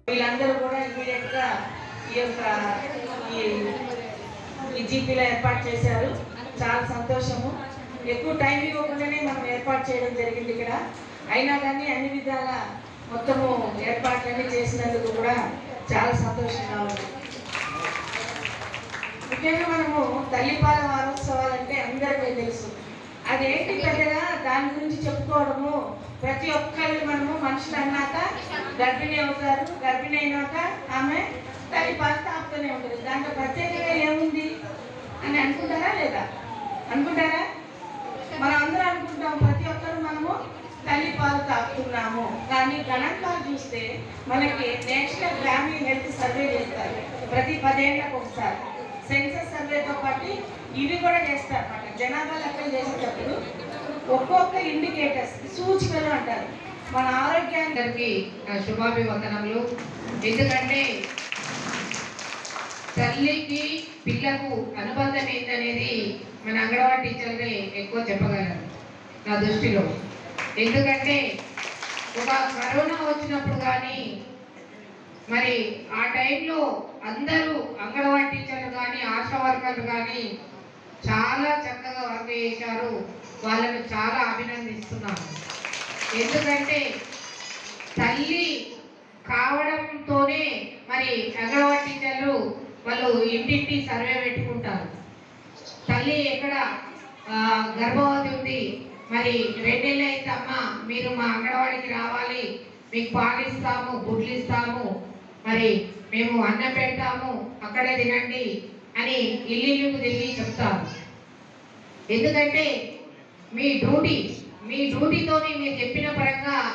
వీళ్ళందరూ కూడా ఇమీడియట్ గా ఈ యొక్క ఈ ఈ జీపీలో ఏర్పాటు చేశారు చాలా సంతోషము ఎక్కువ టైం ఇవ్వకుండానే మనం ఏర్పాటు చేయడం జరిగింది ఇక్కడ అయినా కానీ అన్ని విధాల మొత్తము ఏర్పాట్లన్నీ చేసినందుకు కూడా చాలా సంతోషంగా ఉంది ముఖ్యంగా మనము తల్లిపాల వారోత్సవాలు అంటే అందరికీ తెలుసు అదేంటి పెద్దగా దాని గురించి చెప్పుకోవడము ప్రతి ఒక్కళ్ళు మనము మనుషులు అన్నాక గర్భిణీ అవుతారు గర్భిణీ అయినాక ఆమె తల్లిపాలు తాపుతూనే ఉంటుంది దాంట్లో ప్రత్యేకంగా ఏముంది అని అనుకుంటారా లేదా అనుకుంటారా మనం అందరూ అనుకుంటాం ప్రతి ఒక్కరు మనము తల్లిపాలు తాపుతున్నాము కానీ గణాంకాలు చూస్తే మనకి నేషనల్ ఫ్యామిలీ హెల్త్ సర్వే చేస్తారు ప్రతి పదేళ్లకు ఒకసారి సెన్సస్ సర్వేతో పాటు ఇవి కూడా చేస్తారు అన్నమాట జనాభా లెక్కలు చేసేటప్పుడు ఒక్కొక్క ఇండికేటర్స్ సూచికలు అంటారు మన ఆరోగ్యాన్ని అందరికీ నా శుభాభివందనములు ఎందుకంటే తల్లికి పిల్లకు అనుబంధం ఏంటనేది మన అంగన్వాడీ టీచర్లే ఎక్కువ చెప్పగలరు నా దృష్టిలో ఎందుకంటే ఒక కరోనా వచ్చినప్పుడు కానీ మరి ఆ టైంలో అందరూ అంగన్వాడీ టీచర్లు కానీ ఆశా వర్కర్లు కానీ చాలా చక్కగా వర్క్ చేశారు వాళ్ళను చాలా అభినందిస్తున్నాను ఎందుకంటే తల్లి కావడంతోనే మరి అంగన్వాడీ టీచర్లు వాళ్ళు ఇంటింటి సర్వే పెట్టుకుంటారు తల్లి ఎక్కడ ఆ, గర్భవతి ఉంది మరి రెండేళ్ళు అయితే అమ్మ మీరు మా అంగన్వాడికి రావాలి మీకు పాలు ఇస్తాము గుడ్లు ఇస్తాము మరి మేము అన్నం పెడతాము అక్కడే తినండి అని ఇల్లు తిరిగి చెప్తారు ఎందుకంటే మీ డ్యూటీ మీ డ్యూటీతోని మీరు చెప్పిన పరంగా